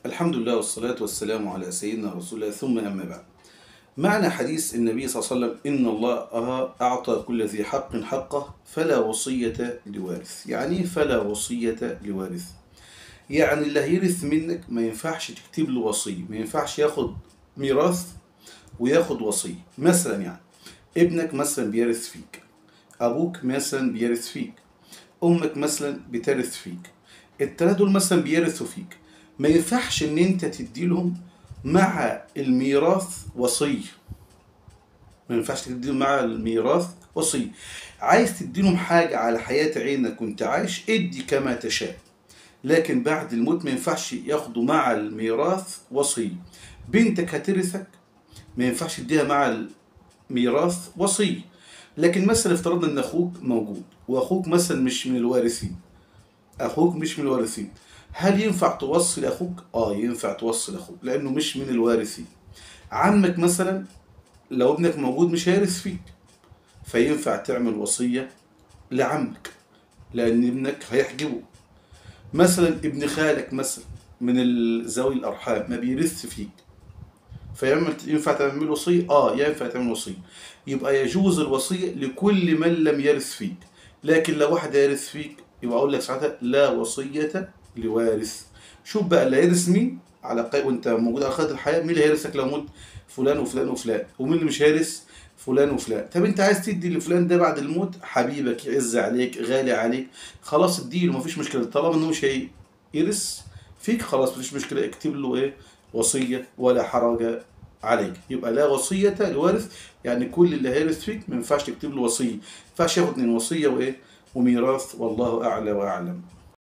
الحمد لله والصلاة والسلام على سيدنا رسول الله ثم أما بعد معنى حديث النبي صلى الله عليه وسلم إن الله أعطى كل ذي حق حقه فلا وصية لوارث يعني فلا وصية لوارث يعني اللي هيرث منك ما ينفعش تكتب له وصية ما ينفعش ياخد ميراث وياخد وصية مثلا يعني ابنك مثلا بيرث فيك أبوك مثلا بيرث فيك أمك مثلا بترث فيك التلاتة دول مثلا بيرثوا فيك ما ينفعش ان انت تدي لهم مع الميراث وصية ما ينفعش تدي لهم مع الميراث وصية عايز تدي لهم حاجة على حياة عينك وانت عايش ادي كما تشاء لكن بعد الموت ما ينفعش ياخدوا مع الميراث وصية بنتك هترثك ما ينفعش تديها مع الميراث وصية لكن مثلا افترضنا ان اخوك موجود واخوك مثلا مش من الوارثين اخوك مش من الوارثين هل ينفع توصي لاخوك اه ينفع توصي لاخوك لانه مش من الوارثين عمك مثلا لو ابنك موجود مش هيرث فيك فينفع تعمل وصية لعمك لان ابنك هيحجبه مثلا ابن خالك مثلا من ذوي الارحام ما بيرث فيك فينفع تعمل وصية اه ينفع تعمل وصية يبقى يجوز الوصية لكل من لم يرث فيك لكن لو واحد يرث فيك يبقى اقول لك ساعتها لا وصية لوارث شوف بقى اللي هيرث مين على قي... وانت موجود على خط الحياه مين اللي هيرثك لو مت فلان وفلان وفلان ومين اللي مش هيرث فلان وفلان طب انت عايز تدي لفلان ده بعد الموت حبيبك يعز عليك غالي عليك خلاص اديله مفيش مشكله طالما انه مش هيرث فيك خلاص مفيش مشكله اكتب له ايه وصيه ولا حرج عليك يبقى لا وصيه لوارث يعني كل اللي هيرث فيك ما ينفعش تكتب له وصيه ما ينفعش ياخد من وصيه وايه وميراث والله اعلى واعلم